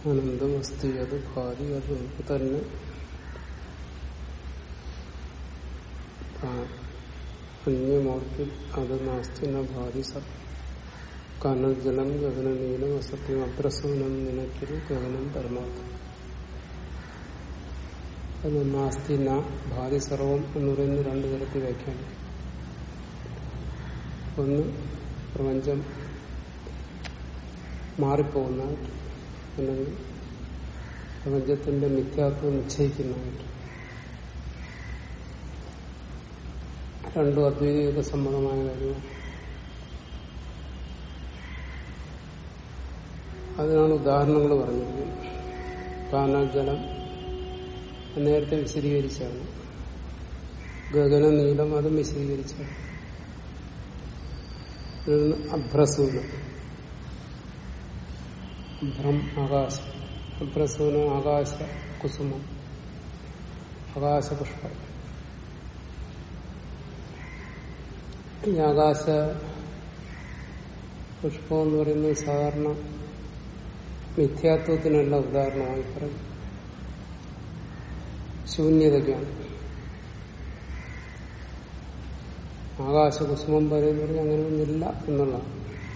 അനന്തം അസ്ഥി അത് ഭാതി അത് നമുക്ക് തന്നെ അന്യമോർപ്പിൽ അത് നാസ്തി ന ഭാതി സത് കനജലം ഗഗന നീലം അസത്യം അപ്രസവനം നിനക്കിൽ ഗഗനം പരമാർത്ഥം അത് നാസ്തി ന ഭാതി സർവം എന്ന് പറയുന്ന രണ്ടു തരത്തിൽ വ്യാഖ്യാനം ഒന്ന് പ്രപഞ്ചം മാറിപ്പോകുന്നതായിട്ട് അല്ലെങ്കിൽ പ്രപഞ്ചത്തിന്റെ മിഥ്യാത്വം നിശ്ചയിക്കുന്നതായിട്ട് രണ്ടും അദ്വൈതിക സമ്മതമായ കാര്യമാണ് അതിനാണ് ഉദാഹരണങ്ങൾ പറഞ്ഞിരിക്കുന്നത് കാനജലം നേരത്തെ വിശദീകരിച്ചാണ് ഗഗന നീലം അതും വിശദീകരിച്ചാണ് അഭ്രസൂനം ഭ്രം ആകാശം അഭ്രസൂനം ആകാശ കുസുമം ആകാശപുഷ്പം ഈ ആകാശ പുഷ്പം എന്ന് പറയുന്നത് സാധാരണ മിഥ്യാത്വത്തിനല്ല ഉദാഹരണമായി പറയും ശൂന്യതയ്ക്കാണ് ആകാശകുസുമം പറയുന്ന പറഞ്ഞാൽ അങ്ങനെയൊന്നുമില്ല എന്നുള്ളതാണ്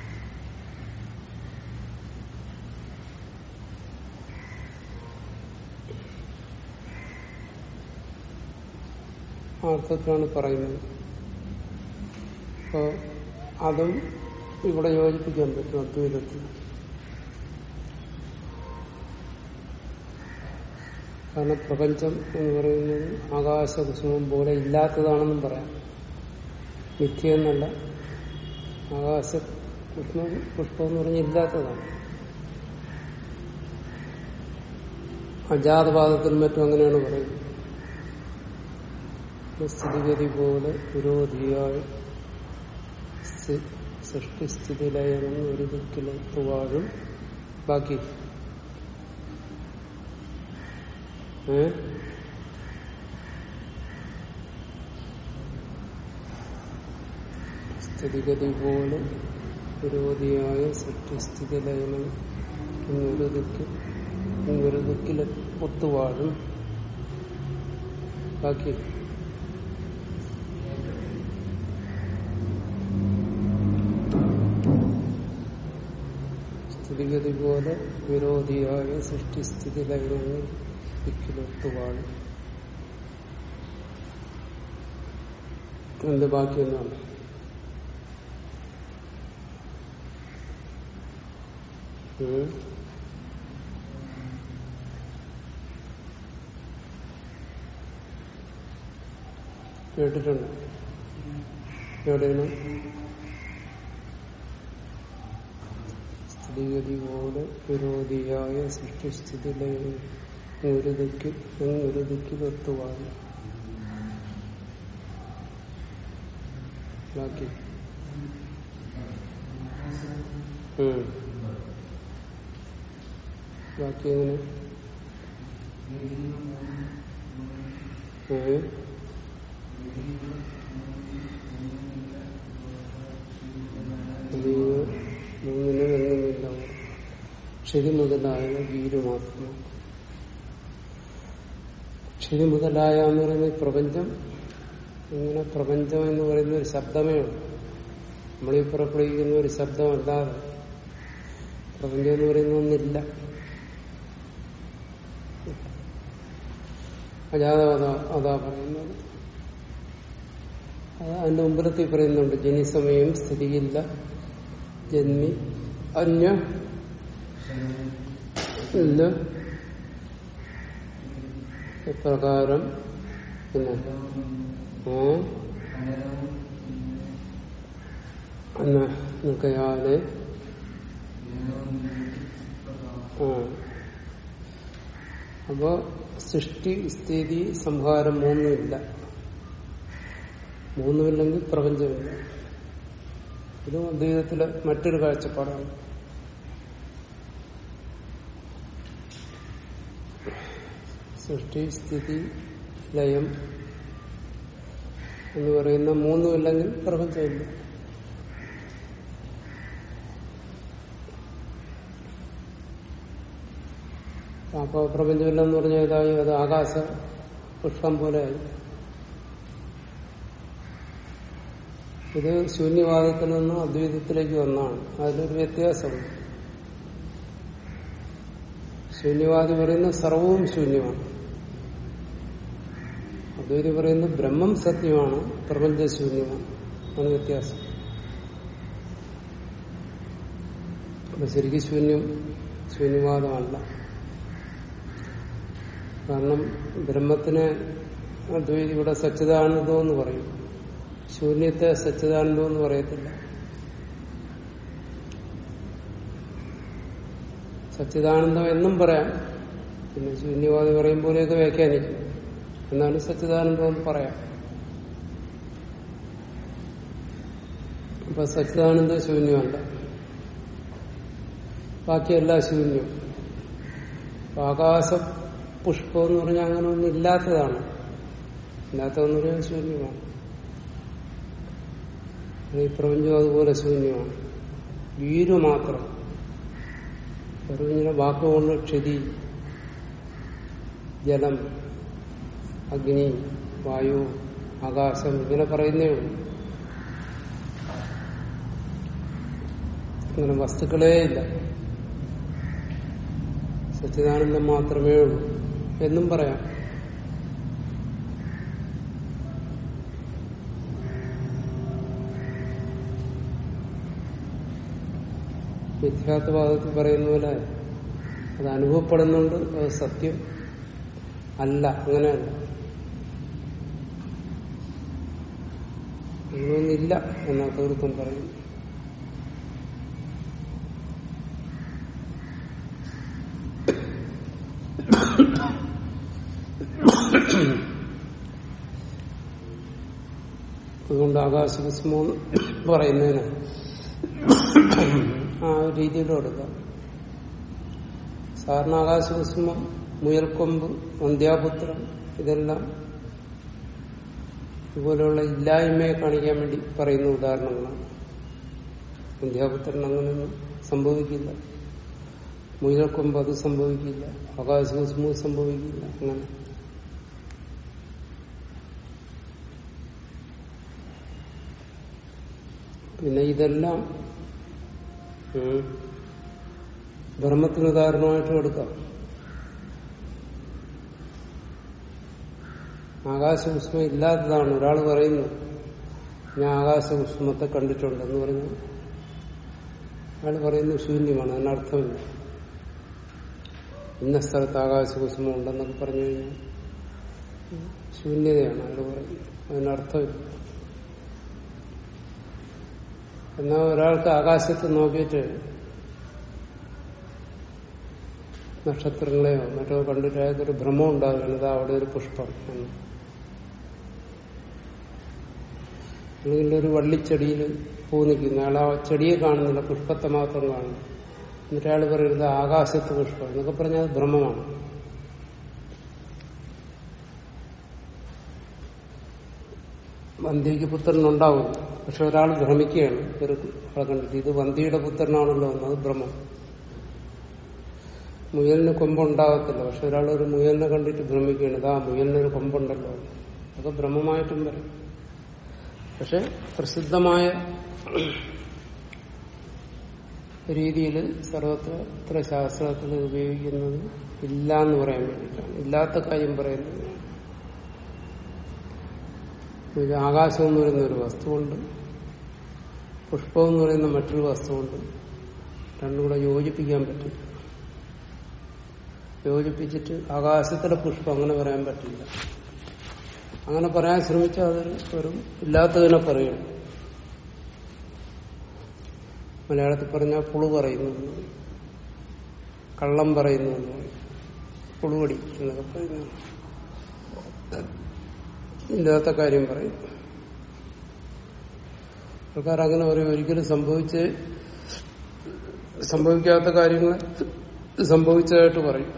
ആ അർത്ഥത്തിലാണ് പറയുന്നത് അപ്പോ അതും ഇവിടെ യോജിപ്പിക്കാൻ പറ്റും അദ്വൈതത്തിൽ കാരണം പ്രപഞ്ചം എന്ന് പറയുന്നത് ആകാശകുസുമം പോലെ ഇല്ലാത്തതാണെന്നും പറയാം മിഥ്യെന്നല്ല ആകാശ പുഷ്പം പുഷ്പം എന്ന് പറഞ്ഞാൽ ഇല്ലാത്തതാണ് അജാതപാദത്തിനും മറ്റും അങ്ങനെയാണ് പറയുന്നത് സ്ഥിതിഗതി പോലെ പുരോധിയായി സൃഷ്ടിസ്ഥിതിലയനം ഒരു ദിക്കിലെത്തുവാഴും ബാക്കി ഏ സ്ഥിതിഗതി പോലെ വിരോധിയായ സൃഷ്ടിസ്ഥിതിലയനം എന്നൊരു ദിക്ക് ഇങ്ങൊരു ദിക്കിൽ ഒത്തുവാഴും ബാക്കി സ്ഥിതിഗതി പോലെ വിരോധിയായ സൃഷ്ടിസ്ഥിതി ലയനങ്ങൾ ദിക്കിലൊത്തുവാഴും എന്ത് ബാക്കി എന്നാണ് കേട്ടിട്ടുണ്ട് എവിടെയാണ് സ്ഥിതിഗതിയോട് വിരോധിയായ സൃഷ്ടിസ്ഥിതിയിലെ ഒരു ദിക്ക് ഒരു ദിക്കിൽ എത്തുവാണ് ബാക്കി ബാക്കി എങ്ങനെ ഏ മൂന്നിന് എങ്ങനെയില്ല ക്ഷരി മുതലായ വീര് മാത്രമാണ് ക്ഷരി മുതലായ എന്ന് പറയുന്നത് പ്രപഞ്ചം ഇങ്ങനെ പ്രപഞ്ചം എന്ന് പറയുന്ന ഒരു ശബ്ദമേ ഉള്ളൂ നമ്മളീ പുറപ്പെടുവിക്കുന്ന ഒരു ശബ്ദമല്ലാതെ പ്രപഞ്ചം എന്ന് പറയുന്ന ഒന്നില്ല അജാത അതാ പറയുന്നത് അത് അതിന്റെ മുമ്പിലത്തിൽ പറയുന്നുണ്ട് ജനിസമയം സ്ഥിതിയില്ല ജന്മി അന്യ ഇല്ല എപ്രകാരം പിന്നെ അന്ന് നിൽക്കയാലെ അപ്പോ സൃഷ്ടി സ്ഥിതി സംഹാരം മൂന്നുമില്ല മൂന്നുമില്ലെങ്കിൽ പ്രപഞ്ചമില്ല ഇതും അദ്വൈതത്തിലെ മറ്റൊരു കാഴ്ചപ്പാടാണ് സൃഷ്ടി സ്ഥിതി ലയം എന്ന് പറയുന്ന മൂന്നുമില്ലെങ്കിൽ പ്രപഞ്ചമില്ല അപ്പൊ പ്രപഞ്ചമില്ലെന്ന് പറഞ്ഞാൽ ഇതായി അത് ആകാശ പുഷ്പം പോലെ ആയി ഇത് ശൂന്യവാദത്തിൽ നിന്നും അദ്വൈതത്തിലേക്ക് വന്നാണ് അതിലൊരു വ്യത്യാസമുണ്ട് ശൂന്യവാദി പറയുന്ന സർവവും ശൂന്യമാണ് അദ്വൈതി പറയുന്നത് ബ്രഹ്മം സത്യമാണ് പ്രപഞ്ച ശൂന്യമാണ് ആണ് വ്യത്യാസം അപ്പൊ ശരിക്കും ശൂന്യം ശൂന്യവാദമല്ല കാരണം ബ്രഹ്മത്തിനെ അദ്വൈതി ഇവിടെ സച്ചിദാനന്ദം എന്ന് പറയും ശൂന്യത്തെ സച്ചിദാനന്ദം എന്ന് പറയത്തില്ല സച്ചിദാനന്ദം എന്നും പറയാം പിന്നെ ശൂന്യവാദി പറയും പോലെയൊക്കെ വ്യാഖ്യാനിക്കും എന്നാലും സച്ചിദാനന്ദം എന്ന് പറയാം അപ്പൊ സച്ചിദാനന്ദ ശൂന്യമല്ല ബാക്കിയെല്ലാം ശൂന്യം അപ്പൊ ആകാശ പുഷ്പം എന്ന് പറഞ്ഞാൽ അങ്ങനെ ഒന്നും ഇല്ലാത്തതാണ് ഇല്ലാത്തതെന്ന് പറഞ്ഞാൽ ശൂന്യമാണ് ഈ പ്രപഞ്ചം അതുപോലെ ശൂന്യമാണ് വീരു മാത്രം പറഞ്ഞ വാക്കുകൊണ്ട് ക്ഷതി ജലം അഗ്നി വായു ആകാശം ഇങ്ങനെ പറയുന്നേ ഉള്ളൂ അങ്ങനെ വസ്തുക്കളേ ഇല്ല സച്ചിദാനന്ദം മാത്രമേ ഉള്ളൂ എന്നും പറയാം മിഥ്യാത്വവാദത്തിൽ പറയുന്ന പോലെ അത് അനുഭവപ്പെടുന്നുണ്ട് അത് സത്യം അല്ല അങ്ങനെയല്ല അങ്ങനെയൊന്നില്ല എന്നാ തീർത്ഥം പറയുന്നു അതുകൊണ്ട് ആകാശകുസ്മം പറയുന്നതിന് ആ ഒരു രീതിയിലും എടുക്കാം സാധാരണ ആകാശകുസ്മം മുയൽക്കൊമ്പ് വന്ധ്യാപുത്രം ഇതെല്ലാം ഇതുപോലെയുള്ള ഇല്ലായ്മയെ കാണിക്കാൻ വേണ്ടി പറയുന്ന ഉദാഹരണങ്ങളാണ് വന്ധ്യാപുത്രൻ അങ്ങനെയൊന്നും സംഭവിക്കില്ല മുയൽക്കൊമ്പ് അത് സംഭവിക്കില്ല ആകാശകുസ്മവും സംഭവിക്കില്ല അങ്ങനെ പിന്നെ ഇതെല്ലാം ഉം, ബ്രഹ്മത്തിന് ഉദാഹരണമായിട്ട് എടുക്കാം ആകാശകുസ്മം ഇല്ലാത്തതാണ് ഒരാൾ പറയുന്നു ഞാൻ ആകാശകുസ്മത്തെ കണ്ടിട്ടുണ്ടെന്ന് പറഞ്ഞു അയാൾ പറയുന്നു ശൂന്യമാണ് അതിനർത്ഥമില്ല ഇന്ന സ്ഥലത്ത് ആകാശകുസ്മം ഉണ്ടെന്നൊക്കെ പറഞ്ഞു കഴിഞ്ഞാൽ ശൂന്യതയാണ് അയാൾ പറയുന്നത് അതിനർത്ഥമില്ല എന്നാൽ ഒരാൾക്ക് ആകാശത്ത് നോക്കിയിട്ട് നക്ഷത്രങ്ങളെയോ മറ്റോ കണ്ടിട്ട് അയാൾക്കൊരു ഭ്രമം ഉണ്ടാവുകയാണ് ഇതാ അവിടെ ഒരു പുഷ്പം എന്ന് അല്ലെങ്കിൽ ഒരു വള്ളിച്ചെടിയിൽ പൂ നിൽക്കുന്നു അയാൾ ആ ചെടിയെ കാണുന്നില്ല പുഷ്പത്തെ മാത്രം കാണുന്നു എന്നിട്ട് അയാൾ പറയുന്നത് ആകാശത്ത് പുഷ്പം എന്നൊക്കെ പറഞ്ഞാൽ അത് ഭ്രമമാണ് വന്ധ്യയ്ക്ക് പുത്രനുണ്ടാവും പക്ഷെ ഒരാൾ ഭ്രമിക്കുകയാണ് ഒരു ആളെ കണ്ടിട്ട് ഇത് വന്ധ്യയുടെ പുത്രനാണല്ലോ എന്ന് അത് ഭ്രമം മുയലിന് കൊമ്പുണ്ടാകത്തില്ല പക്ഷെ ഒരാൾ ഒരു മുയലിനെ കണ്ടിട്ട് ഭ്രമിക്കുകയാണ് ഇതാ മുയലിനൊരു കൊമ്പുണ്ടല്ലോ അതൊക്കെ ഭ്രമമായിട്ടും വരും പക്ഷെ പ്രസിദ്ധമായ രീതിയിൽ സർവത്ര ശാസ്ത്രത്തിൽ ഉപയോഗിക്കുന്നത് ഇല്ല എന്ന് പറയാൻ വേണ്ടിയിട്ടാണ് ഇല്ലാത്ത കാര്യം പറയുന്നത് ഇത് ആകാശം എന്ന് പറയുന്ന ഒരു വസ്തുവുണ്ട് പുഷ്പം എന്ന് പറയുന്ന മറ്റൊരു വസ്തുവുണ്ട് രണ്ടും കൂടെ യോജിപ്പിക്കാൻ പറ്റില്ല യോജിപ്പിച്ചിട്ട് ആകാശത്തിലെ പുഷ്പം അങ്ങനെ പറയാൻ പറ്റില്ല അങ്ങനെ പറയാൻ ശ്രമിച്ചാൽ അതൊരു വെറും ഇല്ലാത്തതിനെ പറയും മലയാളത്തിൽ പറഞ്ഞാൽ പുളു പറയുന്നു എന്ന് പറയും. കള്ളം പറയുന്നു എന്ന് പറയും പുളുവടി എന്നൊക്കെ പറയുന്നു ഇല്ലാത്ത കാര്യം പറയും ആൾക്കാർ അങ്ങനെ പറയും ഒരിക്കലും സംഭവിച്ച് സംഭവിക്കാത്ത കാര്യങ്ങൾ സംഭവിച്ചതായിട്ട് പറയും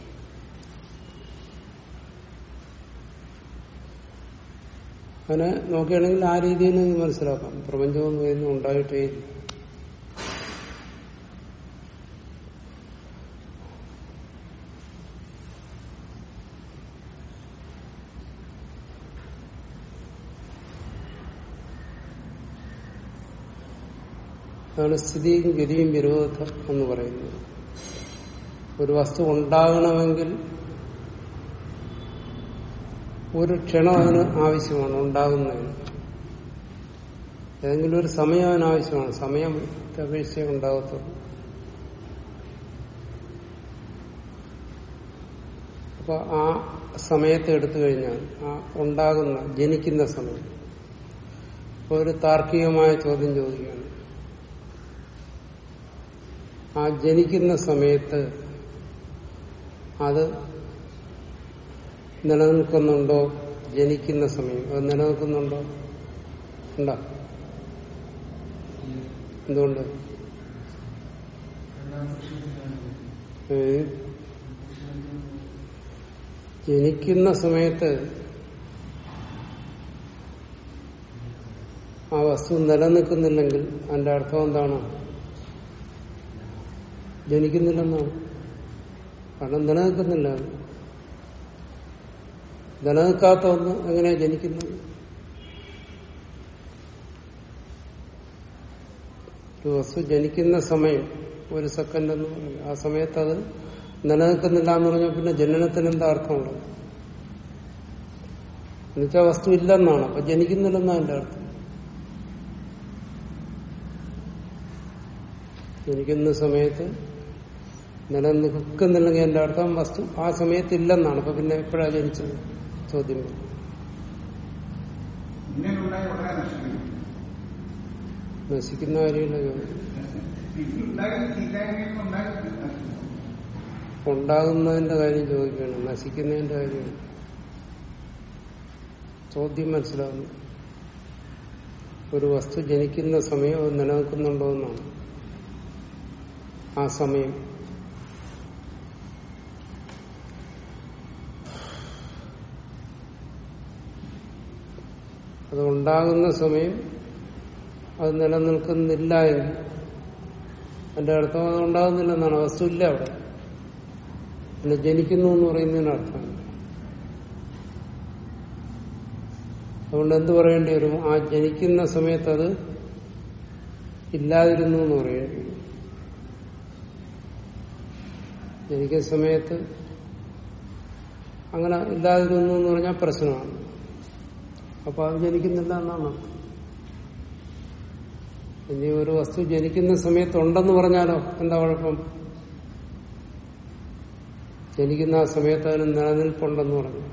അങ്ങനെ നോക്കുകയാണെങ്കിൽ ആ രീതിയിൽ നിന്ന് മനസ്സിലാക്കാം പ്രപഞ്ചമൊന്നും ഒന്നും ഉണ്ടായിട്ടേ ഇല്ല അതാണ് സ്ഥിതിയും ഗതിയും വിരോധം എന്ന് പറയുന്നത് ഒരു വസ്തു ഉണ്ടാകണമെങ്കിൽ ഒരു ക്ഷണം അതിന് ആവശ്യമാണ് ഉണ്ടാകുന്നതിന് ഏതെങ്കിലും ഒരു സമയം അതിന് ആവശ്യമാണ് സമയം അപേക്ഷിച്ചേ ഉണ്ടാകത്തുള്ളൂ അപ്പൊ ആ സമയത്തെ എടുത്തു കഴിഞ്ഞാൽ ആ ഉണ്ടാകുന്ന ജനിക്കുന്ന സമയം ഇപ്പൊ ഒരു താർക്കികമായ ചോദ്യം ചോദിക്കുകയാണ് ആ ജനിക്കുന്ന സമയത്ത് അത് നിലനിൽക്കുന്നുണ്ടോ ജനിക്കുന്ന സമയം അത് നിലനിൽക്കുന്നുണ്ടോ ഉണ്ടോ എന്തുകൊണ്ട് ഏ? ജനിക്കുന്ന സമയത്ത് ആ വസ്തു നിലനിൽക്കുന്നില്ലെങ്കിൽ അതിന്റെ അർത്ഥം എന്താണ് ജനിക്കുന്നില്ലെന്നാണ് കാരണം നിലനിൽക്കുന്നില്ല അത്. നിലനിൽക്കാത്ത ഒന്ന് എങ്ങനെയാ ജനിക്കുന്നത് ഒരു വസ്തു ജനിക്കുന്ന സമയം ഒരു സെക്കൻഡ് എന്ന് പറയുന്നത് ആ സമയത്ത് അത് നിലനിൽക്കുന്നില്ല എന്ന് പറഞ്ഞാൽ പിന്നെ ജനനത്തിന് എന്താ അർത്ഥമുള്ളത് എന്നുവെച്ചാൽ വസ്തു ഇല്ലെന്നാണ് അപ്പൊ ജനിക്കുന്നില്ലെന്നാണ് എന്റെ അർത്ഥം ജനിക്കുന്ന സമയത്ത് നിലനിൽക്കുന്നില്ലെങ്കിൽ എന്റെ അർത്ഥം വസ്തു ആ സമയത്ത് ഇല്ലെന്നാണ് അപ്പൊ പിന്നെ എപ്പോഴാ ജനിച്ചത് ചോദ്യം വരും. ഇങ്ങനെ ഉണ്ടായി ഉടനെ നശിക്കും നശിക്കുന്ന കാര്യമില്ല ചോദ്യം പിന്നെ ഉണ്ടായി ഇല്ലായ്മയിൽ ഉണ്ടായി നശിക്കും ഉണ്ടാകുന്നതിന്റെ കാര്യം ചോദിക്കുകയാണ് നശിക്കുന്നതിന്റെ കാര്യം ചോദ്യം മനസ്സിലാവുന്നു ഒരു വസ്തു ജനിക്കുന്ന സമയം അത് നിലനിൽക്കുന്നുണ്ടോ എന്നാണ് ആ സമയം അത് ഉണ്ടാകുന്ന സമയം അത് നിലനിൽക്കുന്നില്ല എങ്കിൽ എന്റെ അർത്ഥം അത് ഉണ്ടാകുന്നില്ലെന്നാണ് വസ്തു ഇല്ല അവിടെ പിന്നെ ജനിക്കുന്നു എന്ന് പറയുന്നതിന് അർത്ഥമാണ് അതുകൊണ്ട് എന്ത് പറയേണ്ടി വരും ആ ജനിക്കുന്ന സമയത്ത് അത് ഇല്ലാതിരുന്നു എന്ന് പറയേണ്ടി വരും ജനിക്കുന്ന സമയത്ത് അങ്ങനെ ഇല്ലാതിരുന്നു എന്ന് പറഞ്ഞാൽ പ്രശ്നമാണ് അപ്പൊ അത് ജനിക്കുന്നില്ല എന്നാണ് അർത്ഥം. ഇനി ഒരു വസ്തു ജനിക്കുന്ന സമയത്ത് ഉണ്ടെന്ന് പറഞ്ഞാലോ എന്താ കുഴപ്പം ജനിക്കുന്ന ആ സമയത്ത് അതിന് നിലനിൽപ്പുണ്ടെന്ന് പറഞ്ഞു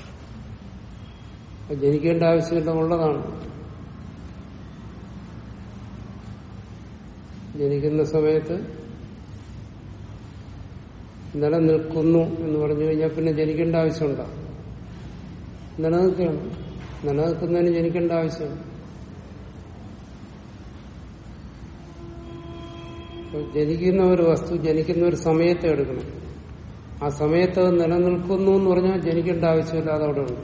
അത് ജനിക്കേണ്ട ആവശ്യമില്ല ഉള്ളതാണ് ജനിക്കുന്ന സമയത്ത് നിലനിൽക്കുന്നു എന്ന് പറഞ്ഞു കഴിഞ്ഞാൽ പിന്നെ ജനിക്കേണ്ട ആവശ്യമുണ്ടോ നിലനിൽക്കുകയാണ് നിലനിൽക്കുന്നതിന് ജനിക്കേണ്ട ആവശ്യമാണ് അപ്പോൾ ജനിക്കുന്ന ഒരു വസ്തു ജനിക്കുന്ന ഒരു സമയത്തെ എടുക്കണം ആ സമയത്ത് അത് നിലനിൽക്കുന്നു എന്ന് പറഞ്ഞാൽ ജനിക്കേണ്ട ആവശ്യമില്ല അതവിടെ ഉണ്ട്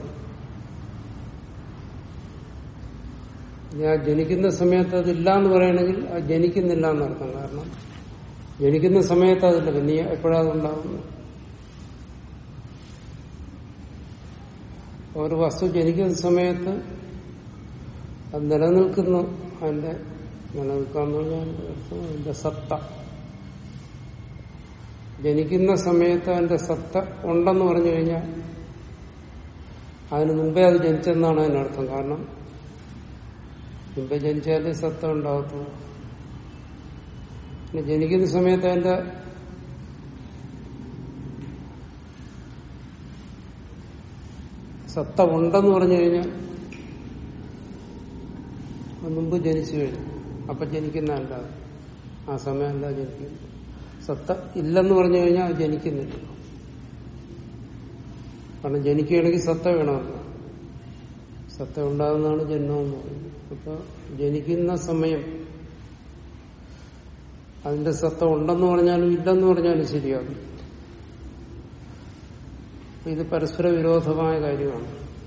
ഞാൻ ജനിക്കുന്ന സമയത്ത് അതില്ല എന്ന് പറയണമെങ്കിൽ അത് ജനിക്കുന്നില്ല എന്നർത്ഥം കാരണം ജനിക്കുന്ന സമയത്ത് അതില്ല പിന്നെ എപ്പോഴാ അതുണ്ടാകുന്നു ഒരു വസ്തു ജനിക്കുന്ന സമയത്ത് അത് നിലനിൽക്കുന്നു അതിന്റെ നിലനിൽക്കാന്ന് പറഞ്ഞാൽ അതിന്റെ അർത്ഥം അതിന്റെ സത്ത ജനിക്കുന്ന സമയത്ത് അതിന്റെ സത്ത ഉണ്ടെന്ന് പറഞ്ഞു കഴിഞ്ഞാൽ അതിന് മുമ്പേ അത് ജനിച്ചെന്നാണ് അതിനർത്ഥം കാരണം മുമ്പേ ജനിച്ചാലേ സത്ത ഉണ്ടാകത്തുള്ളൂ പിന്നെ ജനിക്കുന്ന സമയത്ത് അതിന്റെ സത്ത ഉണ്ടെന്ന് പറഞ്ഞു കഴിഞ്ഞാൽ അത് മുമ്പ് ജനിച്ചു കഴിഞ്ഞു അപ്പൊ ജനിക്കുന്നതല്ല അത്. ആ സമയമല്ല ജനിക്കുന്നു സത്ത ഇല്ലെന്ന് പറഞ്ഞു കഴിഞ്ഞാൽ അത് ജനിക്കുന്നില്ല കാരണം ജനിക്കുകയാണെങ്കിൽ സത്ത വേണമല്ലോ സത്ത ഉണ്ടാകുന്നതാണ് ജന്മം എന്ന് പറയുന്നത് അപ്പൊ ജനിക്കുന്ന സമയം അതിന്റെ സത്ത ഉണ്ടെന്ന് പറഞ്ഞാലും ഇല്ലെന്ന് പറഞ്ഞാലും ശരിയാകും അപ്പൊ ഇത് പരസ്പര വിരോധമായ കാര്യമാണ്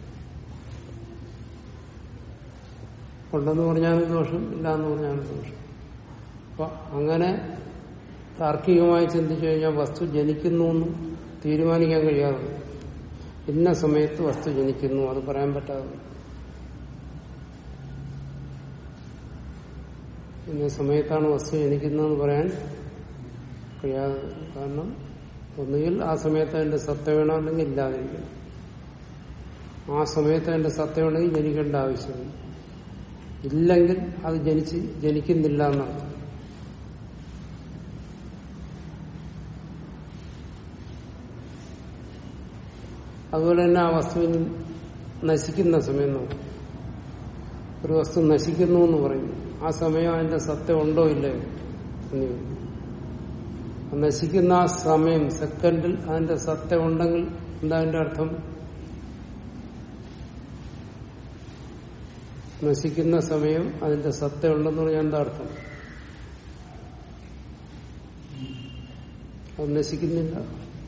ഉണ്ടെന്ന് പറഞ്ഞാലും ദോഷം ഇല്ല എന്ന് പറഞ്ഞാലും ദോഷം അപ്പൊ അങ്ങനെ താർക്കികമായി ചിന്തിച്ചു കഴിഞ്ഞാൽ വസ്തു ജനിക്കുന്നു എന്ന് തീരുമാനിക്കാൻ കഴിയാതെ ഇന്ന സമയത്ത് വസ്തു ജനിക്കുന്നു അത് പറയാൻ പറ്റാതെ ഇന്ന സമയത്താണ് വസ്തു ജനിക്കുന്നതെന്ന് പറയാൻ കഴിയാതെ വരും. കാരണം ഒന്നുകിൽ ആ സമയത്ത് അതിന്റെ സത്ത വേണമെങ്കിൽ ഇല്ലാതിരിക്കണം ആ സമയത്ത് അതിന്റെ സത്ത ഉണ്ടെങ്കിൽ ജനിക്കേണ്ട ആവശ്യമില്ല ഇല്ലെങ്കിൽ അത് ജനിച്ച് ജനിക്കുന്നില്ല എന്നാണ് അതുപോലെ തന്നെ ആ വസ്തുവിന് നശിക്കുന്ന സമയം നോക്കും ഒരു വസ്തു നശിക്കുന്നു എന്ന് പറയുന്നു ആ സമയം അതിന്റെ സത്യം ഉണ്ടോ ഇല്ലയോ എന്ന് ചോദിക്കും. ആ നശിക്കുന്ന ആ സമയം സെക്കൻഡിൽ അതിന്റെ സത്യം ഉണ്ടെങ്കിൽ എന്താ അതിന്റെ അർത്ഥം നശിക്കുന്ന സമയം അതിന്റെ സത്യം ഉണ്ടെന്ന് പറഞ്ഞാൽ എന്താ അർത്ഥം അത് നശിക്കുന്നില്ല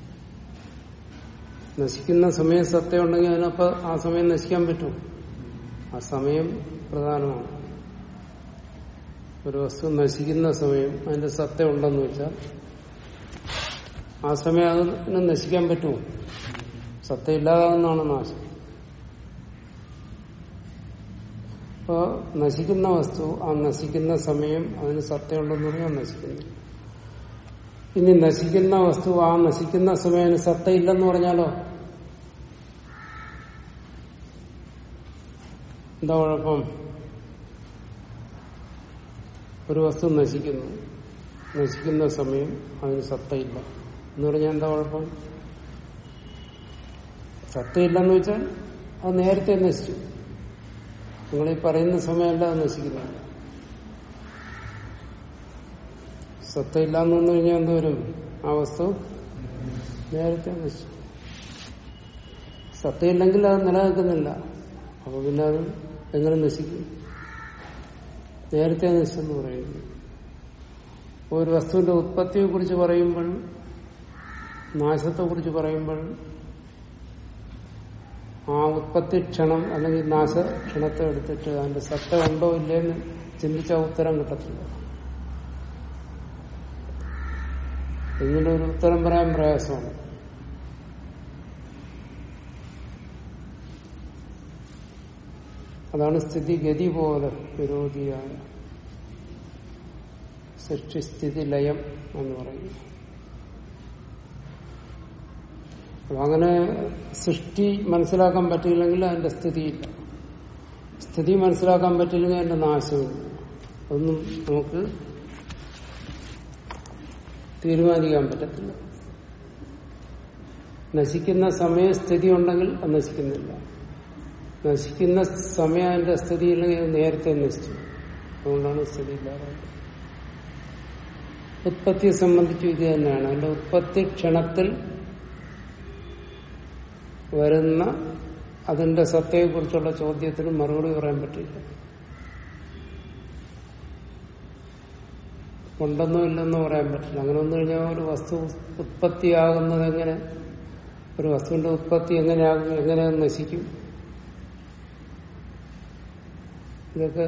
നശിക്കുന്ന സമയം സത്യം ഉണ്ടെങ്കിൽ അതിനപ്പോ ആ സമയം നശിക്കാൻ പറ്റും ആ സമയം പ്രധാനമാണ് ഒരു വസ്തു നശിക്കുന്ന സമയം അതിന്റെ സത്യം ഉണ്ടെന്ന് വെച്ചാൽ ആ സമയം അതിന് നശിക്കാൻ പറ്റുമോ സത്യം ഇല്ലാതാകുന്നതാണ് നാശം അപ്പോ നശിക്കുന്ന വസ്തു ആ നശിക്കുന്ന സമയം അതിന് സത്യമുണ്ടെന്ന് പറഞ്ഞാൽ നശിക്കുന്നു ഇനി നശിക്കുന്ന വസ്തു ആ നശിക്കുന്ന സമയം അതിന് സത്ത ഇല്ലെന്ന് പറഞ്ഞാലോ എന്താ കുഴപ്പം ഒരു വസ്തു നശിക്കുന്നു നശിക്കുന്ന സമയം അതിന് സത്തയില്ല എന്ന് പറഞ്ഞാൽ എന്താ കുഴപ്പം സത്തയില്ലെന്ന് വെച്ചാൽ അത് നേരത്തെ നശിച്ചു നിങ്ങൾ ഈ പറയുന്ന സമയമല്ല അത് നശിക്കുന്നില്ല സത്തയില്ലാന്ന് വന്നു കഴിഞ്ഞാൽ എന്തോരും ആ വസ്തു നേരത്തെ നശിച്ചു സത്തയില്ലെങ്കിൽ അത് നിലനിൽക്കുന്നില്ല അപ്പൊ പിന്നെ അത് എങ്ങനെ നശിക്കും നേരത്തെ നശിച്ചെന്ന് പറയുന്നു ഒരു വസ്തുവിന്റെ ഉത്പത്തിയെ കുറിച്ച് പറയുമ്പോൾ നാശത്തെ കുറിച്ച് പറയുമ്പോൾ ആ ഉത്പത്തി ക്ഷണം അല്ലെങ്കിൽ നാശ ക്ഷണത്തെ എടുത്തിട്ട് അതിന്റെ സത്ത ഉണ്ടോ ഇല്ലേന്ന് ചിന്തിച്ച ഉത്തരം കിട്ടത്തില്ല ഇങ്ങനെ ഒരു ഉത്തരം പറയാൻ പ്രയാസമാണ് അതാണ് സ്ഥിതി ഗതി പോലെ വിരോധിയായ സൃഷ്ടിസ്ഥിതി ലയം എന്ന് പറയുന്നത് അപ്പൊ അങ്ങനെ സൃഷ്ടി മനസ്സിലാക്കാൻ പറ്റിയില്ലെങ്കിൽ അതിന്റെ സ്ഥിതിയില്ല സ്ഥിതി മനസ്സിലാക്കാൻ പറ്റില്ലെങ്കിൽ അതിന്റെ നാശമില്ല അതൊന്നും നമുക്ക് തീരുമാനിക്കാൻ പറ്റത്തില്ല നശിക്കുന്ന സമയസ്ഥിതി ഉണ്ടെങ്കിൽ അത് നശിക്കുന്നില്ല നശിക്കുന്ന സമയം അതിന്റെ സ്ഥിതിയില്ലെങ്കിൽ അത് നേരത്തെ നശിച്ചു അതുകൊണ്ടാണ് സ്ഥിതി ഇല്ലാതായത് ഉത്പത്തിയെ സംബന്ധിച്ച് ഇത് തന്നെയാണ് അതിന്റെ ഉത്പത്തി ക്ഷണത്തിൽ വരുന്ന അതിന്റെ സത്തയെക്കുറിച്ചുള്ള ചോദ്യത്തിന് മറുപടി പറയാൻ പറ്റില്ല ഉണ്ടെന്നോ ഇല്ലെന്നോ പറയാൻ പറ്റില്ല അങ്ങനെ വന്നു കഴിഞ്ഞാൽ ഒരു വസ്തു ഉത്പത്തിയാകുന്നത് എങ്ങനെ ഒരു വസ്തുവിന്റെ ഉത്പത്തി എങ്ങനെയാകും എങ്ങനെ അത് നശിക്കും ഇതൊക്കെ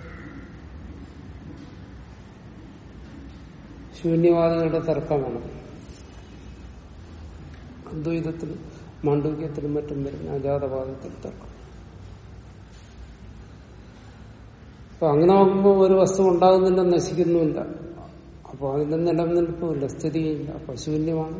ശൂന്യവാദികളുടെ തർക്കമാണ് അദ്വൈതത്തിൽ മാണ്ഡവ്യത്തിലും മറ്റും വരുന്ന അജാതവാദത്തിൽ തർക്കം അപ്പൊ അങ്ങനെ നോക്കുമ്പോൾ ഒരു വസ്തു ഉണ്ടാകുന്നില്ല നശിക്കുന്നുമില്ല അപ്പോൾ അതിന്റെ നിലനിൽപ്പുമില്ല സ്ഥിതിയില്ല അപ്പൊ ശൂന്യമാണ്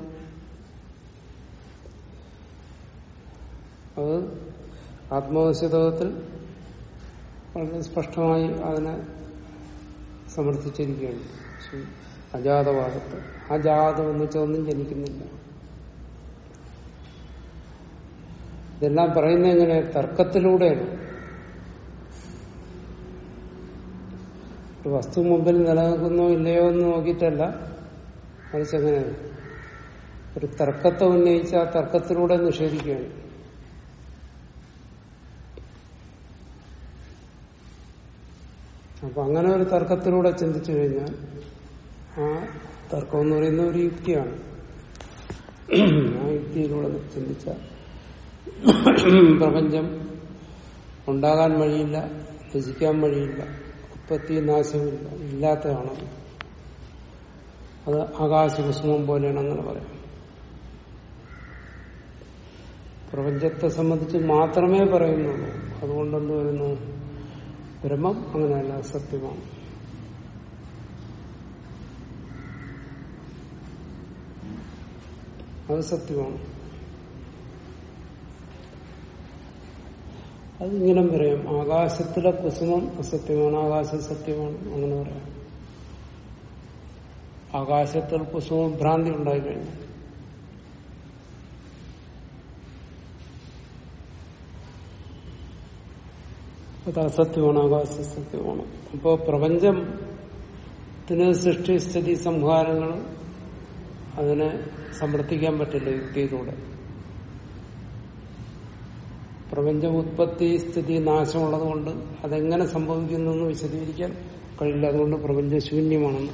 അത് ആത്മവശതത്തിൽ വളരെ സ്പഷ്ടമായി അതിനെ സമർത്ഥിച്ചിരിക്കുകയാണ് ശൂ- അജാതവാദത്തിൽ അജാതം എന്ന് വെച്ചാൽ ഒന്നും ജനിക്കുന്നില്ല ഇതെല്ലാം പറയുന്നത് എങ്ങനെ തർക്കത്തിലൂടെയാണ് ഒരു വസ്തു മുമ്പിൽ നിലനിൽക്കുന്നോ ഇല്ലയോ എന്ന് നോക്കിയിട്ടല്ല മറിച്ച് എങ്ങനെയാണ് ഒരു തർക്കത്തെ ഉന്നയിച്ച് ആ തർക്കത്തിലൂടെ നിഷേധിക്കുകയാണ് അപ്പൊ അങ്ങനെ ഒരു തർക്കത്തിലൂടെ ചിന്തിച്ചു കഴിഞ്ഞാൽ ആ തർക്കം എന്ന് പറയുന്ന ഒരു യുക്തിയാണ് ആ യുക്തിയിലൂടെ ചിന്തിച്ച പ്രപഞ്ചം ഉണ്ടാകാൻ വഴിയില്ല രചിക്കാൻ വഴിയില്ല ഉത്പത്തി നാശമില്ല ഇല്ലാത്തതാണ് അത് ആകാശകുസുമം പോലെയാണ് അങ്ങനെ പറയാം പ്രപഞ്ചത്തെ സംബന്ധിച്ച് മാത്രമേ പറയുന്നുള്ളൂ അതുകൊണ്ടെന്ത് വരുന്നു ബ്രഹ്മം അങ്ങനെയല്ല സത്യമാണ് അത് സത്യമാണ് അത് ഇങ്ങനെ പറയാം ആകാശത്തിലെ കുസുമം അസത്യമാണ് ആകാശം സത്യമാണ് അങ്ങനെ പറയാം ആകാശത്തിൽ കുസുമം ഭ്രാന്തി ഉണ്ടായിക്കഴിഞ്ഞു അത് അസത്യമാണ് ആകാശ സത്യമാണ് അപ്പോ പ്രപഞ്ചത്തിന് സൃഷ്ടി സ്ഥിതി സംഹാരങ്ങൾ അതിനെ സമർത്ഥിക്കാൻ പറ്റില്ല യുക്തിയിലൂടെ പ്രപഞ്ച ഉത്പത്തി സ്ഥിതി നാശമുള്ളത് കൊണ്ട് അതെങ്ങനെ സംഭവിക്കുന്നു എന്ന് വിശദീകരിക്കാൻ കഴിയില്ല അതുകൊണ്ട് പ്രപഞ്ചം ശൂന്യമാണെന്ന്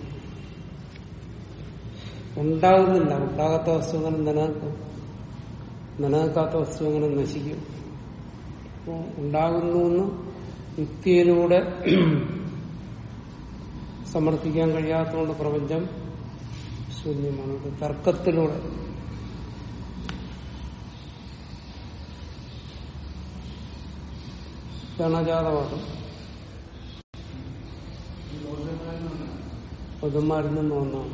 ഉണ്ടാകുന്നില്ല ഉണ്ടാകാത്ത വസ്തു അങ്ങനെ നിലനിൽക്കും നിലനിൽക്കാത്ത വസ്തു അങ്ങനെ നശിക്കും അപ്പോ ഉണ്ടാകുന്നു എന്ന് യുക്തിയിലൂടെ സമർത്ഥിക്കാൻ കഴിയാത്തതുകൊണ്ട് പ്രപഞ്ചം ശൂന്യമാണ് ഇത് തർക്കത്തിലൂടെ ഗണജാതവാദം ബുദ്ധന്മാരിൽ നിന്ന് ഒന്നാണ്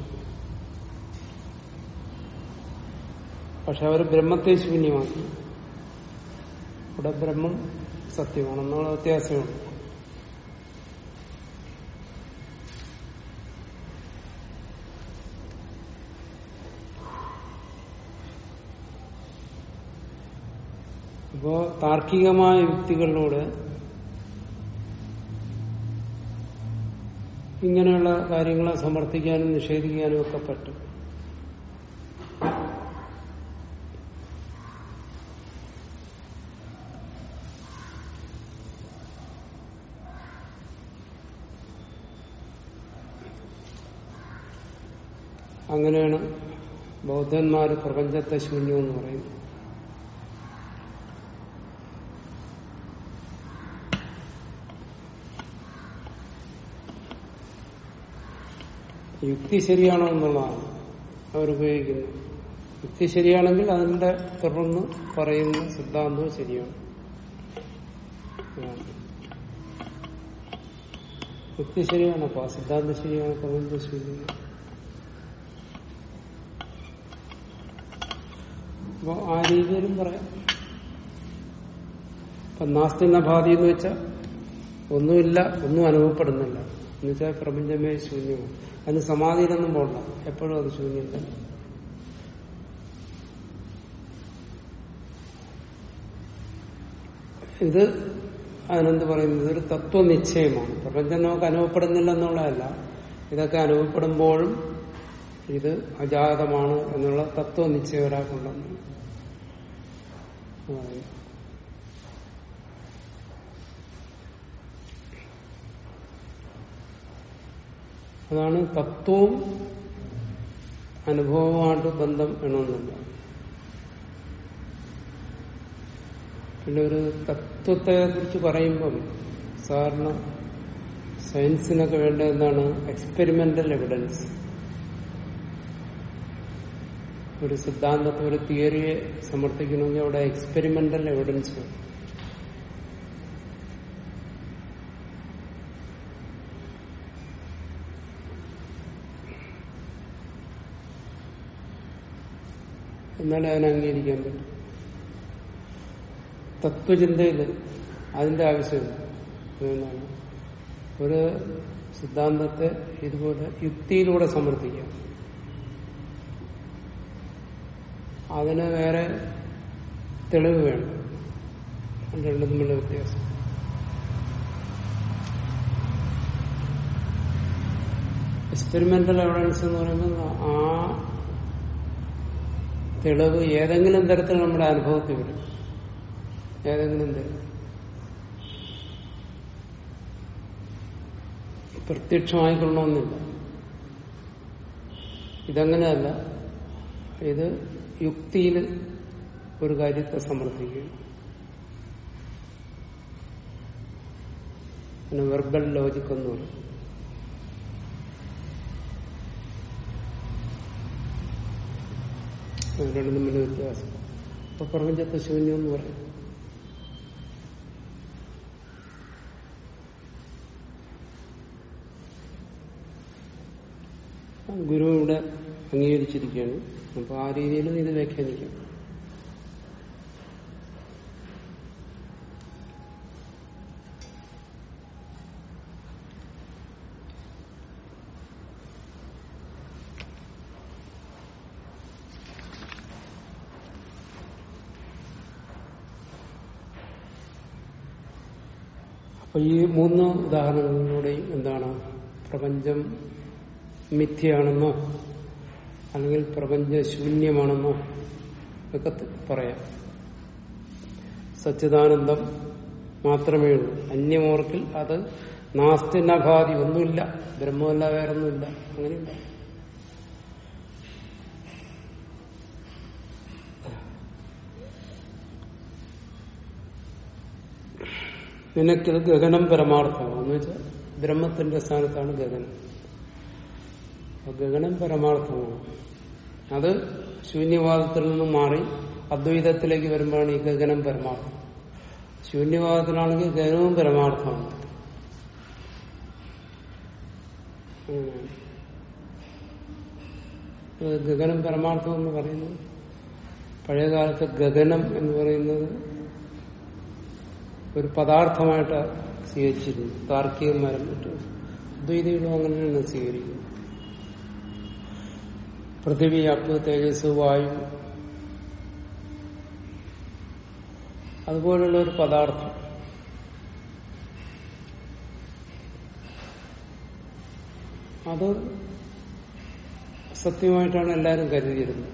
പക്ഷെ അവർ ബ്രഹ്മത്തെ ശൂന്യമാക്കി ഇവിടെ ബ്രഹ്മം സത്യമാണെന്നുള്ള വ്യത്യാസമുണ്ട് അപ്പോ താർക്കികമായ യുക്തികളിലൂടെ ഇങ്ങനെയുള്ള കാര്യങ്ങളെ സമർത്ഥിക്കാനും നിഷേധിക്കാനും ഒക്കെ പറ്റും അങ്ങനെയാണ് ബൗദ്ധന്മാർ പ്രപഞ്ചത്തെ ശൂന്യം എന്ന് പറയുന്നത് യുക്തി ശരിയാണോ എന്നുള്ളതാണ് അവരുപയോഗിക്കുന്നത് യുക്തി ശരിയാണെങ്കിൽ അതിന്റെ തുടർന്ന് പറയുന്ന സിദ്ധാന്തവും ശരിയാണ് അതാണ്. യുക്തി ശരിയാണ് അപ്പൊ ആ സിദ്ധാന്തം ശരിയാണ് പ്രപഞ്ചം ശരിയാണ് അപ്പൊ ആ രീതിയിലും പറയാം ഇപ്പൊ നാസ്തിന്ന ഭാതി എന്ന് വെച്ചാൽ ഒന്നുമില്ല ഒന്നും അനുഭവപ്പെടുന്നില്ല എന്ന് വെച്ചാൽ പ്രപഞ്ചമേ ശൂന്യമാണ് അതിന് സമാധിയിലൊന്നും പോകണ്ട എപ്പോഴും അത് ശൂന്യം തന്നെ ഇത് അതിനെന്ത് പറയുന്നത് ഇതൊരു തത്വനിശ്ചയമാണ് പ്രപഞ്ചം നമുക്ക് അനുഭവപ്പെടുന്നില്ല എന്നുള്ളതല്ല ഇതൊക്കെ അനുഭവപ്പെടുമ്പോഴും ഇത് അജാതമാണ് എന്നുള്ള തത്വനിശ്ചയം ഒരാൾക്കുണ്ടെന്ന് പറയുന്നു അതാണ് തത്വവും അനുഭവവുമായിട്ട് ബന്ധം വേണമെന്നില്ല പിന്നെ ഒരു തത്വത്തെ കുറിച്ച് പറയുമ്പം സാധാരണ സയൻസിനൊക്കെ വേണ്ട എന്താണ് എക്സ്പെരിമെന്റൽ എവിഡൻസ് ഒരു സിദ്ധാന്തത്തെ ഒരു തിയറിയെ സമർത്ഥിക്കണമെങ്കിൽ അവിടെ എക്സ്പെരിമെന്റൽ എവിഡൻസ് വേണം എന്നാലേ അതിനെ അംഗീകരിക്കാൻ പറ്റും തത്വചിന്തയിൽ അതിന്റെ ആവശ്യമില്ല എന്താണ് ഒരു സിദ്ധാന്തത്തെ ഇതുപോലെ യുക്തിയിലൂടെ സമർത്ഥിക്കാം അതിന് വേറെ തെളിവ് വേണം അത് രണ്ടും തമ്മിലുള്ള വ്യത്യാസം എക്സ്പെരിമെന്റൽ എവിഡൻസ് എന്ന് പറയുമ്പോൾ ആ തെളിവ് ഏതെങ്കിലും തരത്തിൽ നമ്മുടെ അനുഭവത്തിൽ വരും ഏതെങ്കിലും തരത്തിൽ പ്രത്യക്ഷമായിക്കൊള്ളണമെന്നില്ല ഇതങ്ങനെയല്ല ഇത് യുക്തിയിൽ ഒരു കാര്യത്തെ സമർത്ഥിക്കുക പിന്നെ വെർബൽ ലോജിക് എന്ന് പറയും അത് രണ്ടും തമ്മിൽ വ്യത്യാസം അപ്പൊ പ്രപഞ്ചത്തെ ശൂന്യം എന്ന് പറയും ഗുരു ഇവിടെ അംഗീകരിച്ചിരിക്കുകയാണ് അപ്പൊ ആ രീതിയിൽ ഇത് വ്യാഖ്യാനിക്കാം അപ്പൊ ഈ മൂന്ന് ഉദാഹരണങ്ങളിലൂടെയും എന്താണ് പ്രപഞ്ചം മിഥ്യയാണെന്നോ അല്ലെങ്കിൽ പ്രപഞ്ച ശൂന്യമാണെന്നോ ഒക്കെ ത- പറയാം സച്ചിദാനന്ദം മാത്രമേ ഉള്ളൂ അന്യമോർക്കിൽ അത് നാസ്തിനഭാതി ഒന്നുമില്ല ബ്രഹ്മമല്ല വേറൊന്നുമില്ല അങ്ങനെയില്ല നിനക്കിത് ഗഗനം പരമാർത്ഥമാണ് എന്ന് വെച്ചാൽ ബ്രഹ്മത്തിന്റെ സ്ഥാനത്താണ് ഗഗനം അപ്പൊ ഗഗനം പരമാർത്ഥമാണ് അത് ശൂന്യവാദത്തിൽ നിന്നും മാറി അദ്വൈതത്തിലേക്ക് വരുമ്പോഴാണ് ഈ ഗഗനം പരമാർത്ഥം ശൂന്യവാദത്തിലാണെങ്കിൽ ഗഗനവും പരമാർത്ഥമാണ് ഉം. ഇത് ഗഗനം പരമാർത്ഥം എന്ന് പറയുന്നത് പഴയകാലത്ത് ഗഗനം എന്ന് പറയുന്നത് ഒരു പദാർത്ഥമായിട്ട് സ്വീകരിച്ചിരുന്നു താർക്കികന്മാരും മറ്റും അദ്വൈതികളും അങ്ങനെയാണ് സ്വീകരിക്കുന്നത് പൃഥിവി അപ്പ് തേജസ് വായു അതുപോലുള്ള ഒരു പദാർത്ഥം അത് സത്യമായിട്ടാണ് എല്ലാവരും കരുതിയിരുന്നത്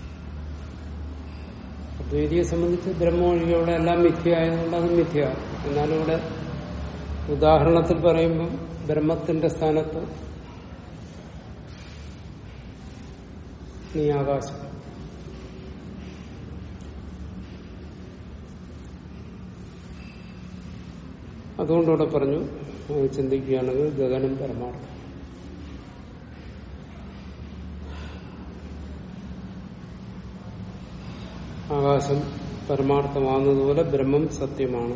അദ്വൈതിയെ സംബന്ധിച്ച് ബ്രഹ്മമൊഴികെയുള്ള എല്ലാം മിഥ്യയായതുകൊണ്ട് അത് മിഥ്യ എന്നാലും ഇവിടെ ഉദാഹരണത്തിൽ പറയുമ്പം ബ്രഹ്മത്തിന്റെ സ്ഥാനത്ത് നീ ആകാശം അതുകൊണ്ടിവിടെ പറഞ്ഞു അത് ചിന്തിക്കുകയാണെങ്കിൽ ഗഗനം പരമാർത്ഥം ആകാശം പരമാർത്ഥമാകുന്നതുപോലെ ബ്രഹ്മം സത്യമാണ്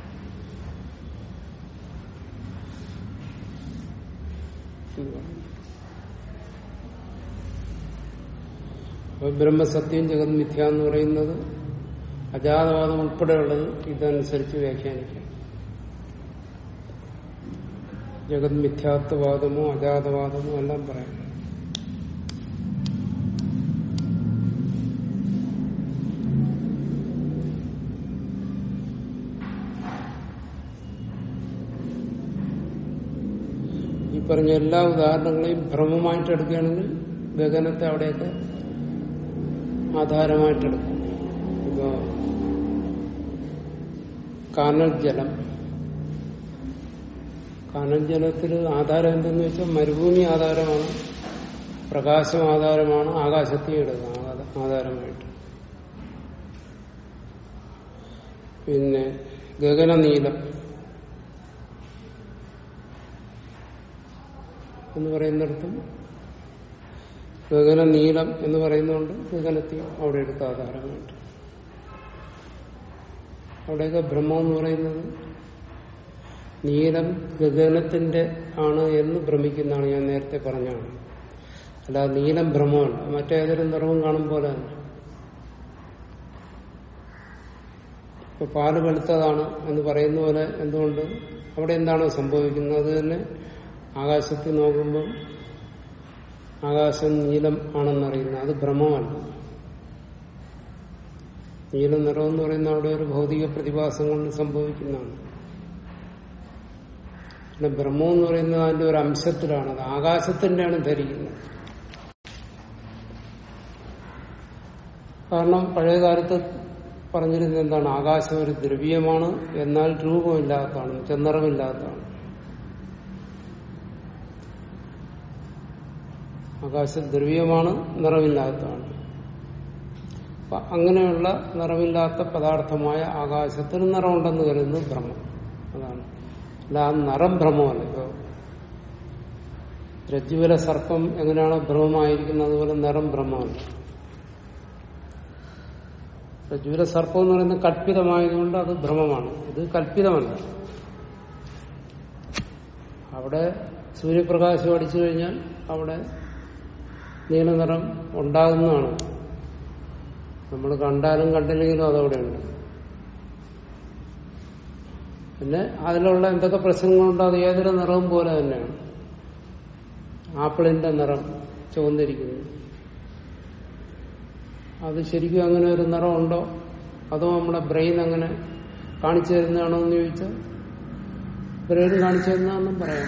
എന്ന് പറഞ്ഞു. അപ്പൊ ബ്രഹ്മസത്യം ജഗത് മിഥ്യ എന്ന് പറയുന്നത് അജാതവാദം ഉൾപ്പെടെയുള്ളത് ഇതനുസരിച്ച് വ്യാഖ്യാനിക്കാം ജഗത് മിഥ്യാത്വവാദമോ അജാതവാദമോ എല്ലാം പറയാം ഈ പറഞ്ഞ എല്ലാ ഉദാഹരണങ്ങളെയും ഭ്രമമായിട്ട് എടുക്കുകയാണെങ്കിൽ ഗഗനത്തെ അവിടെയൊക്കെ ആധാരമായിട്ടെടുക്കും ഇപ്പോ കാനൽ ജലം കാനൽ ജലത്തിൽ ആധാരം എന്തെന്ന് വെച്ചാൽ മരുഭൂമി ആധാരമാണ് പ്രകാശം ആധാരമാണ് ആകാശത്തെ എടുക്കുക ആധാ- ആധാരമായിട്ട് പിന്നെ ഗഗനനീലം എന്ന് പറയുന്നിടത്തും ഗഗന നീലം എന്ന് പറയുന്നതുകൊണ്ട് ഗഗനത്തെ അവിടെ എടുത്ത ആധാരമായിട്ട് അവിടെയൊക്കെ ബ്രഹ്മം എന്ന് പറയുന്നത് നീലം ഗഗനത്തിന്റെ ആണ് എന്ന് ഭ്രമിക്കുന്നതാണ് ഞാൻ നേരത്തെ പറഞ്ഞാണ് അല്ല നീലം ഭ്രമമല്ല മറ്റേതൊരു നിറവും കാണും പോലെ തന്നെ ഇപ്പൊ പാല് വെളുത്തതാണ് എന്ന് പറയുന്ന പോലെ എന്തുകൊണ്ട് അവിടെ എന്താണോ സംഭവിക്കുന്നത് അത് തന്നെ ആകാശത്തിൽ നോക്കുമ്പോൾ ആകാശം നീലം ആണെന്നറിയുന്നത് അത് ഭ്രമമല്ല നീല നിറം എന്ന് പറയുന്ന അവിടെ ഒരു ഭൗതിക പ്രതിഭാസം കൊണ്ട് സംഭവിക്കുന്നതാണ് പിന്നെ ബ്രഹ്മം എന്ന് പറയുന്നത് അതിന്റെ ഒരു അംശത്തിലാണ് അത് ആകാശത്തിന്റെയാണ് ധരിക്കുന്നത് കാരണം പഴയ കാലത്ത് പറഞ്ഞിരുന്നത് എന്താണ് ആകാശം ഒരു ദ്രവ്യമാണ് എന്നാൽ രൂപമില്ലാത്തതാണ് ചെന്നറമില്ലാത്തതാണ് ആകാശം ദ്രവ്യമാണ് നിറമില്ലാത്തതാണ് അപ്പൊ അങ്ങനെയുള്ള നിറമില്ലാത്ത പദാർത്ഥമായ ആകാശത്തിന് നിറമുണ്ടെന്ന് കരുതുന്നത് ഭ്രമം അതാണ് അല്ല ആ നിറം ഭ്രമമല്ല ഇപ്പൊ രജ്ജുവിലെ സർപ്പം എങ്ങനെയാണോ ഭ്രമമായിരിക്കുന്നത് അതുപോലെ നിറം ഭ്രമമല്ല രജ്ജുവിലെ സർപ്പം എന്ന് പറയുന്നത് കൽപ്പിതമായതുകൊണ്ട് അത് ഭ്രമമാണ് ഇത് കൽപ്പിതമല്ല അവിടെ സൂര്യപ്രകാശം അടിച്ചു കഴിഞ്ഞാൽ അവിടെ നീല നിറം ഉണ്ടാകുന്നതാണ് നമ്മൾ കണ്ടാലും കണ്ടില്ലെങ്കിലും അതവിടെ ഉണ്ട് പിന്നെ അതിലുള്ള എന്തൊക്കെ പ്രശ്നങ്ങളുണ്ടോ അത് ഏതൊരു നിറവും പോലെ തന്നെയാണ് ആപ്പിളിന്റെ നിറം ചുവന്നിരിക്കുന്നു അത് ശരിക്കും അങ്ങനെ ഒരു നിറം ഉണ്ടോ അതോ നമ്മുടെ ബ്രെയിൻ അങ്ങനെ കാണിച്ചു തരുന്നതാണോ എന്ന് ചോദിച്ചാൽ ബ്രെയിൻ കാണിച്ചു തരുന്നതെന്നും പറയാം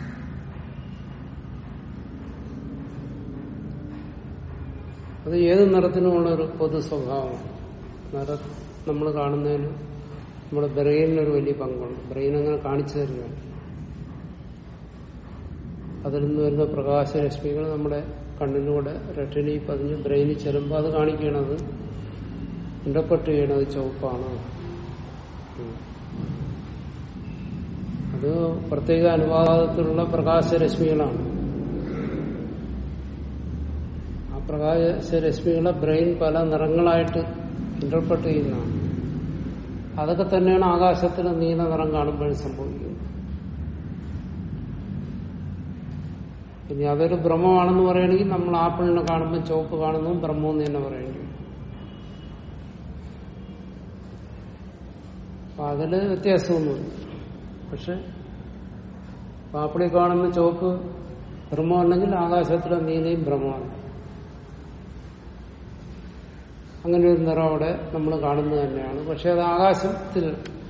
അത് ഏത് നിറത്തിനുമുള്ള ഒരു പൊതു സ്വഭാവമാണ് നിറ നമ്മൾ കാണുന്നതിന് നമ്മുടെ ബ്രെയിനിനൊരു വലിയ പങ്കുണ്ട് ബ്രെയിൻ അങ്ങനെ കാണിച്ചു തരുന്നതാണ് അതിൽ നിന്ന് വരുന്ന പ്രകാശരശ്മികൾ നമ്മുടെ കണ്ണിലൂടെ റെട്ടിനി പതിഞ്ഞ് ബ്രെയിനിൽ ചെല്ലുമ്പോൾ അത് കാണിക്കണത് ഇന്റർപ്രട്ട് ചെയ്യണത് ചുവപ്പാണ് ഉം. അത് പ്രത്യേക അനുപാതത്തിലുള്ള പ്രകാശരശ്മികളാണ് ആ പ്രകാശരശ്മികളെ ബ്രെയിൻ പല നിറങ്ങളായിട്ട് ഇന്റർപ്രട്ട് ചെയ്യുന്നതാണ് അതൊക്കെ തന്നെയാണ് ആകാശത്തിന് നീല നിറം കാണുമ്പോഴും സംഭവിക്കുന്നത് ഇനി അതൊരു ഭ്രമമാണെന്ന് പറയുകയാണെങ്കിൽ നമ്മൾ ആപ്പിളിനെ കാണുമ്പോൾ ചുവപ്പ് കാണുന്നതും ഭ്രമം എന്ന് തന്നെ പറയേണ്ടി വരും. അപ്പൊ അതില് വ്യത്യാസമൊന്നുമില്ല പക്ഷെ ആപ്പിളിൽ കാണുന്ന ചുവപ്പ് ഭ്രമമല്ലെങ്കിൽ ആകാശത്തിലെ നീലയും ഭ്രമമാണ് അങ്ങനെ ഒരു നിറം അവിടെ നമ്മൾ കാണുന്നത് തന്നെയാണ് പക്ഷെ അത് ആകാശത്തിൽ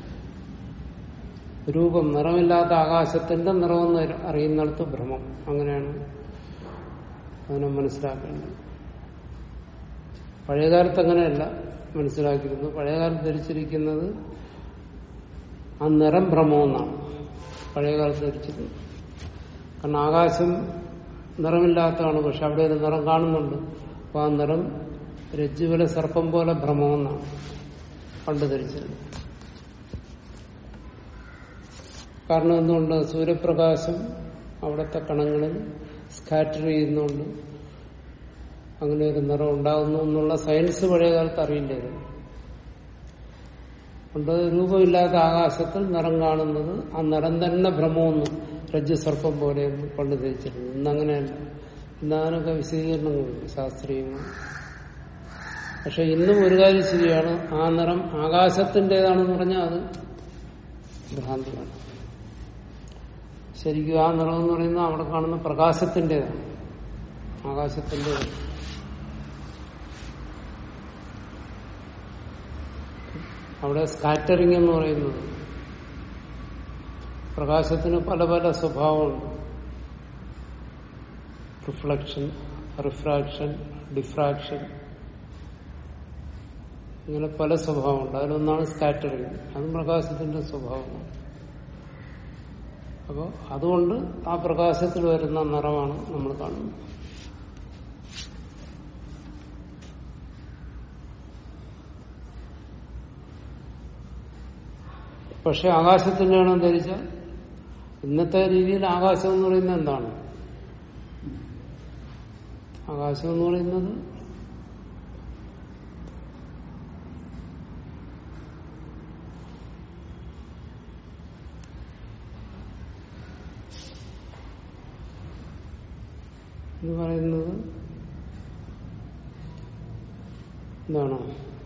രൂപം നിറമില്ലാത്ത ആകാശത്തിന്റെ നിറമെന്ന് അറിയുന്നിടത്ത് ഭ്രമം അങ്ങനെയാണ് അതിനെ മനസ്സിലാക്കേണ്ടത് പഴയകാലത്ത് അങ്ങനെയല്ല മനസ്സിലാക്കിയിരുന്നു പഴയകാലത്ത് ധരിച്ചിരിക്കുന്നത് ആ നിറം ഭ്രമമെന്നാണ് പഴയകാലത്ത് ധരിച്ചിരുന്നത് കാരണം ആകാശം നിറമില്ലാത്തതാണ് പക്ഷെ അവിടെ ഒരു നിറം കാണുന്നുണ്ട് അപ്പൊ ആ നിറം രജ്ജുവിലെ സർപ്പം പോലെ ഭ്രമമെന്നാണ് പണ്ട് ധരിച്ചിരുന്നത് കാരണം എന്തുകൊണ്ട് സൂര്യപ്രകാശം അവിടുത്തെ കണങ്ങളിൽ സ്കാറ്റർ ചെയ്യുന്നുണ്ട് അങ്ങനെ ഒരു നിറം ഉണ്ടാകുന്നു എന്നുള്ള സയൻസ് പഴയകാലത്ത് അറിയില്ലായിരുന്നു കൊണ്ട് രൂപമില്ലാത്ത ആകാശത്തിൽ നിറം കാണുന്നത് ആ നിറം തന്നെ ഭ്രമമൊന്നും രജ്ജു സർപ്പം പോലെയെന്ന് പണ്ട് ധരിച്ചിരുന്നു ഇന്നങ്ങനെയല്ല ഇന്നതിനൊക്കെ വിശദീകരണങ്ങളുണ്ട് ശാസ്ത്രീയങ്ങൾ പക്ഷെ ഇന്നും ഒരു കാര്യം ശരിയാണ് ആ നിറം ആകാശത്തിൻ്റെതാണെന്ന് പറഞ്ഞാൽ അത് ഭ്രാന്തിയാണ് ശരിക്കും ആ നിറം എന്ന് പറയുന്നത് അവിടെ കാണുന്ന പ്രകാശത്തിൻ്റെതാണ് ആകാശത്തിൻ്റെതാണ് അവിടെ സ്കാറ്ററിംഗ് എന്ന് പറയുന്നത് പ്രകാശത്തിന് പല പല സ്വഭാവമുണ്ട് റിഫ്ലക്ഷൻ റിഫ്രാക്ഷൻ ഡിഫ്രാക്ഷൻ ഇങ്ങനെ പല സ്വഭാവമുണ്ട് അതിലൊന്നാണ് സ്കാറ്ററിംഗ് അതും പ്രകാശത്തിന്റെ സ്വഭാവമാണ് അപ്പോൾ അതുകൊണ്ട് ആ പ്രകാശത്തിൽ വരുന്ന നിറമാണ് നമ്മൾ കാണുന്നത് പക്ഷെ ആകാശത്തിന്റെ ആണോ ധരിച്ചാൽ ഇന്നത്തെ രീതിയിൽ ആകാശം എന്ന് പറയുന്നത് എന്താണ് ആകാശം എന്ന് പറയുന്നത് എന്ന് പറയുന്നത് എന്താണ്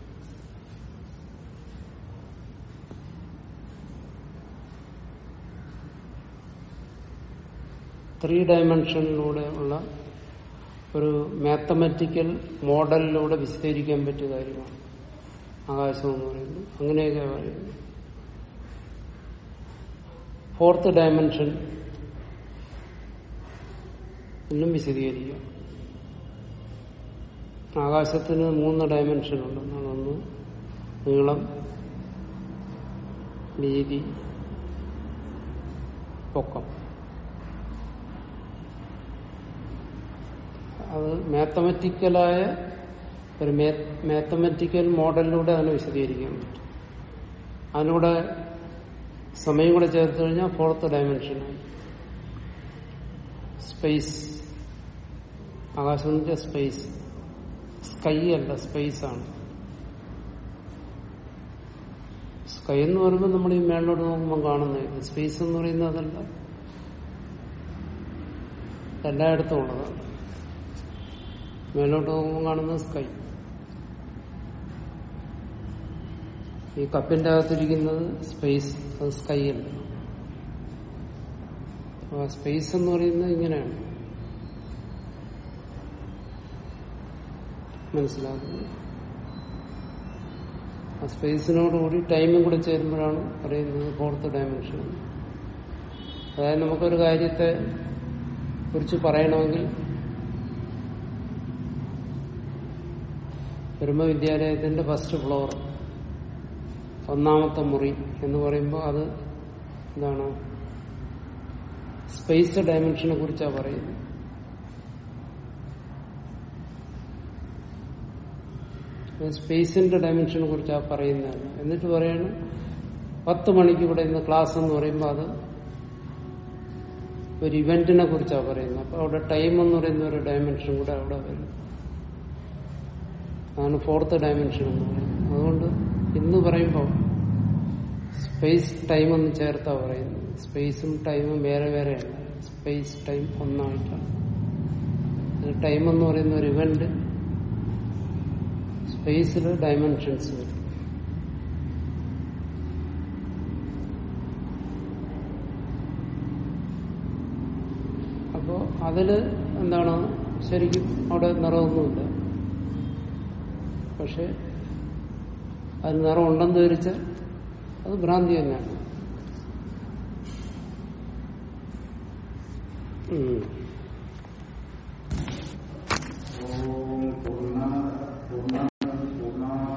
ത്രീ ഡയമെൻഷനിലൂടെ ഉള്ള ഒരു മാത്തമാറ്റിക്കൽ മോഡലിലൂടെ വിശദീകരിക്കാൻ പറ്റിയ കാര്യമാണ് ആകാശം എന്ന് പറയുന്നത് അങ്ങനെയൊക്കെ പറയുന്നത് ഫോർത്ത് ഡയമെൻഷൻ എന്നും വിശദീകരിക്കാം ആകാശത്തിന് മൂന്ന് ഡയമെൻഷൻ ഉണ്ടെന്നാണ് ഒന്ന് നീളം വീതി പൊക്കം അത് മാത്തമാറ്റിക്കലായ ഒരു മാത്തമാറ്റിക്കൽ മോഡലിലൂടെ അതിനെ വിശദീകരിക്കാൻ പറ്റും അതിലൂടെ സമയം കൂടെ ചേർത്ത് കഴിഞ്ഞാൽ ഫോർത്ത് ഡയമെൻഷനായി സ്പേസ് ആകാശത്തിന്റെ സ്പേസ് സ്കൈ അല്ല സ്പേസ് ആണ് സ്കൈ എന്ന് പറയുമ്പോൾ നമ്മൾ ഈ മേളിലോട്ട് നോക്കുമ്പോൾ കാണുന്നത് സ്പേസ് എന്ന് പറയുന്നത് അതല്ല എല്ലായിടത്തും ഉള്ളതാണ് മേലോട്ട് നോക്കുമ്പോൾ കാണുന്നത് സ്കൈ ഈ കപ്പിന്റെ അകത്തിരിക്കുന്നത് സ്പേസ് അത് സ്കൈ അല്ല ആ സ്പേസ് എന്ന് പറയുന്നത് ഇങ്ങനെയാണ് മനസ്സിലാക്കുന്നത് ആ സ്പേസിനോടുകൂടി ടൈമും കൂടി ചേരുമ്പോഴാണ് പറയുന്നത് ഫോർത്ത് ഡയമെൻഷൻ അതായത് നമുക്കൊരു കാര്യത്തെ കുറിച്ച് പറയണമെങ്കിൽ ബ്രഹ്മവിദ്യാലയത്തിന്റെ ഫസ്റ്റ് ഫ്ലോർ ഒന്നാമത്തെ മുറി എന്ന് പറയുമ്പോൾ അത് എന്താണ് സ്പേസ് ഡയമെൻഷനെ കുറിച്ചാണ് പറയുന്നത് സ്പേസിന്റെ ഡയമെൻഷനെ കുറിച്ചാണ് പറയുന്നത് എന്നിട്ട് പറയണം പത്ത് മണിക്ക് ഇവിടെ ഇന്ന് ക്ലാസ് എന്ന് പറയുമ്പോൾ അത് ഒരു ഇവന്റിനെ കുറിച്ചാണ് പറയുന്നത് അപ്പൊ അവിടെ ടൈം എന്ന് പറയുന്ന ഒരു ഡയമെൻഷൻ കൂടെ അവിടെ വരും അതാണ് ഫോർത്ത് ഡയമെൻഷൻ എന്ന് പറയുന്നത് അതുകൊണ്ട് ഇന്ന് പറയുമ്പോൾ സ്പേസ് ടൈം എന്ന് ചേർത്താ പറയുന്നത് സ്പേസും ടൈമും വേറെ വേറെയല്ല സ്പേസ് ടൈം ഒന്നായിട്ടാണ് ടൈം എന്ന് പറയുന്ന ഒരു ഇവന്റ് സ്പേസിൽ ഡയമെൻഷൻസ് വരും അപ്പോ അതില് എന്താണ് ശരിക്കും അവിടെ നിറമൊന്നുമില്ല പക്ഷെ അത് നിറം ഉണ്ടെന്ന് ധരിച്ചാൽ അത് ഭ്രാന്തി തന്നെയാണ് ഉം